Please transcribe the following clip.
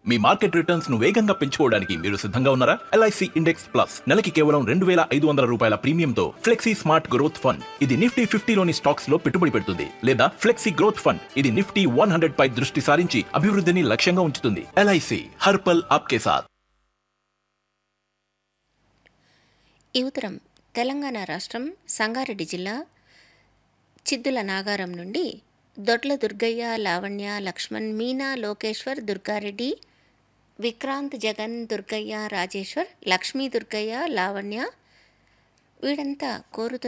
మీ market returns ను వేగంగా పెంచుకోవడానికి మీరు సిద్ధంగా ఉన్నారా ఎల్ఐసి ఇండెక్స్ ప్లస్ నెలకి కేవలం రెండు వేల ఐదు వందల రూపాయల ప్రీమియంతో ఫ్లెక్సీ స్మార్ట్ గ్రోత్ ఫండ్ ఇది నిఫ్టీ ఫిఫ్టీలోని స్టాక్స్ లో పెట్టుబడి పెడుతుంది లేదా ఫ్లెక్సీ గ్రోత్ ఫండ్ ఇది నిఫ్టీ వన్ హండ్రెడ్ పై దృష్టి సారించి అభివృద్ధిని లక్ష్యంగా ఉంచుతుంది ఎల్ఐసి హర్పల్ ఆప్కే సాథ్ ఈ ఉత్తరం తెలంగాణ రాష్ట్రం సంగారెడ్డి జిల్లా చిద్దుల నాగారం నుండి దొడ్ల దుర్గయ్య లావణ్య లక్ష్మణ్ మీనా లోకేశ్వర్ దుర్గారెడ్డి విక్రాంత్ జగన్ దుర్గయ్య రాజేశ్వర్ లక్ష్మీ దుర్గయ్య లావణ్య వీడంతా కోరుతున్న